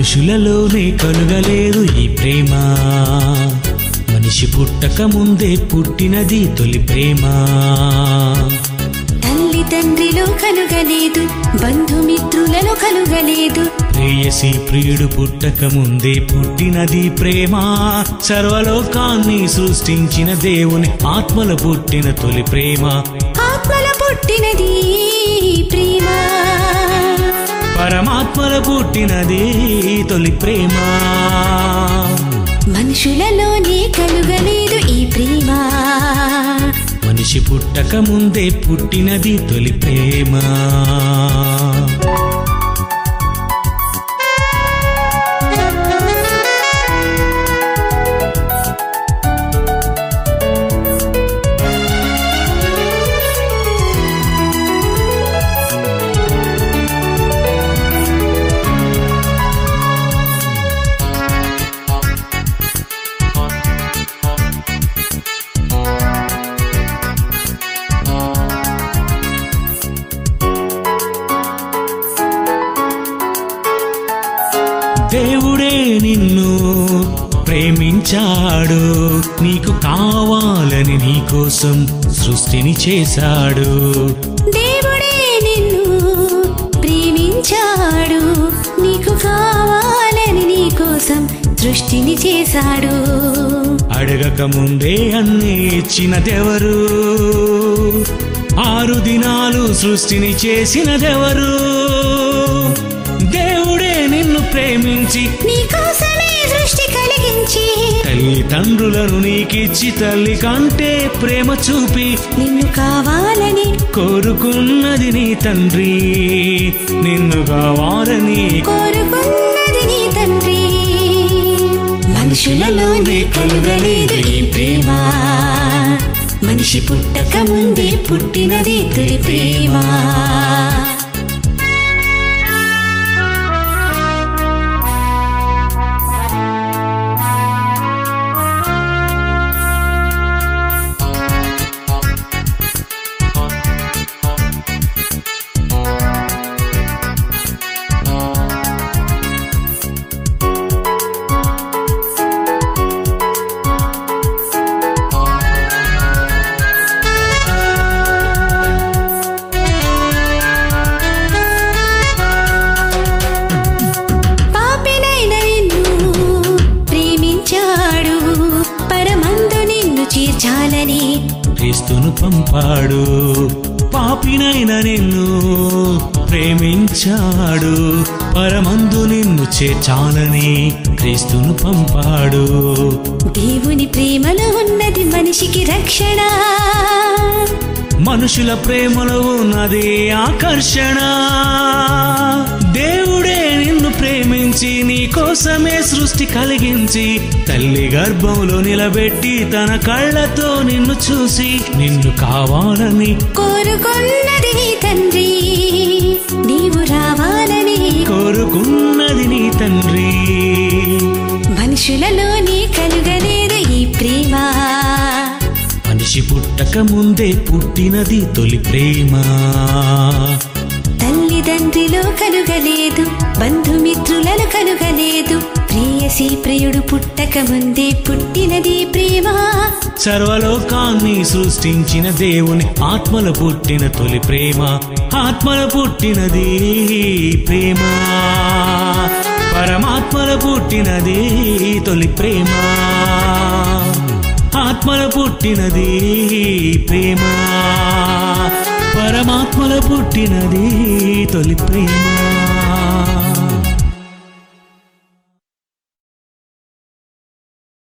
మనుషులలోనే కలుగలేదు ఈ ప్రేమ మనిషి పుట్టక ముందే పుట్టినది తొలి ప్రేమ తల్లి తండ్రిలో కలుగలేదు బంధుమిత్రులలో కలుగలేదు ప్రేయసి ప్రియుడు పుట్టక ముందే పుట్టినది ప్రేమ సర్వలోకాన్ని సృష్టించిన దేవుని ఆత్మల పుట్టిన తొలి ప్రేమ ఆత్మల పుట్టినది ప్రేమ పరమాత్మల పుట్టినది తొలి ప్రేమ మనుషులలోనే కలుగలేదు ఈ ప్రేమ మనిషి పుట్టక ముందే పుట్టినది తొలి ప్రేమ దేవుడే నిన్ను ప్రేమించాడు నీకు కావాలని నీకోసం సృష్టిని చేశాడు దేవుడే నిన్ను ప్రేమించాడు నీకు కావాలని నీ కోసం సృష్టిని చేశాడు అడగక ముందే అన్ని ఇచ్చినదెవరు ఆరు దినాలు సృష్టిని చేసినదెవరు దేవుడే నిన్ను ప్రేమించి నీ కోసమే సృష్టి కలిగించి తల్లిదండ్రులను నీకిచ్చి తల్లి కంటే ప్రేమ చూపి నిన్ను కావాలని కోరుకున్నది నీ తండ్రి నిన్ను కావాలని కోరుకున్నది నీ తండ్రి మనుషులలోనే కలుగలేదు ఈ ప్రేమ మనిషి పుట్టక ముందే పుట్టినది తొలి ప్రేమ పాపినైన నిన్ను ప్రేమించాడు పరమందు నిన్ను చేర్చాలని క్రీస్తును పంపాడు పాపినైన నిన్ను ప్రేమించాడు పరమందు నిన్ను చేర్చాలని క్రీస్తును పంపాడు దేవుని ప్రేమలో ఉన్నది మనిషికి రక్షణ మనుషుల ప్రేమలో ఉన్నది ఆకర్షణ దేవుడే నిన్ను ప్రేమించి నీ కోసమే సృష్టి కలిగించి తల్లి గర్భంలో నిలబెట్టి తన కళ్ళతో నిన్ను చూసి నిన్ను కావాలని కోరుకున్నది నీ తండ్రి నీవు రావాలని కోరుకున్నది నీ తండ్రి మనుషులలోనే కలుగలేదు ఈ ప్రేమ మనిషి పుట్టక ముందే పుట్టినది తొలి ప్రేమ తల్లిదండ్రిలో కలుగలేదు బంధుమిత్రులలో కలుగలేదు ప్రేయసి ప్రియుడు పుట్టక ముందే పుట్టినది ప్రేమ సర్వలోకాన్ని సృష్టించిన దేవుని ఆత్మల పుట్టిన తొలి ప్రేమ ఆత్మల పుట్టినది ప్రేమ పరమాత్మల పుట్టినది తొలి ప్రేమ ఆత్మల పుట్టినది ప్రేమ పరమాత్మల పుట్టినది తొలి ప్రేమ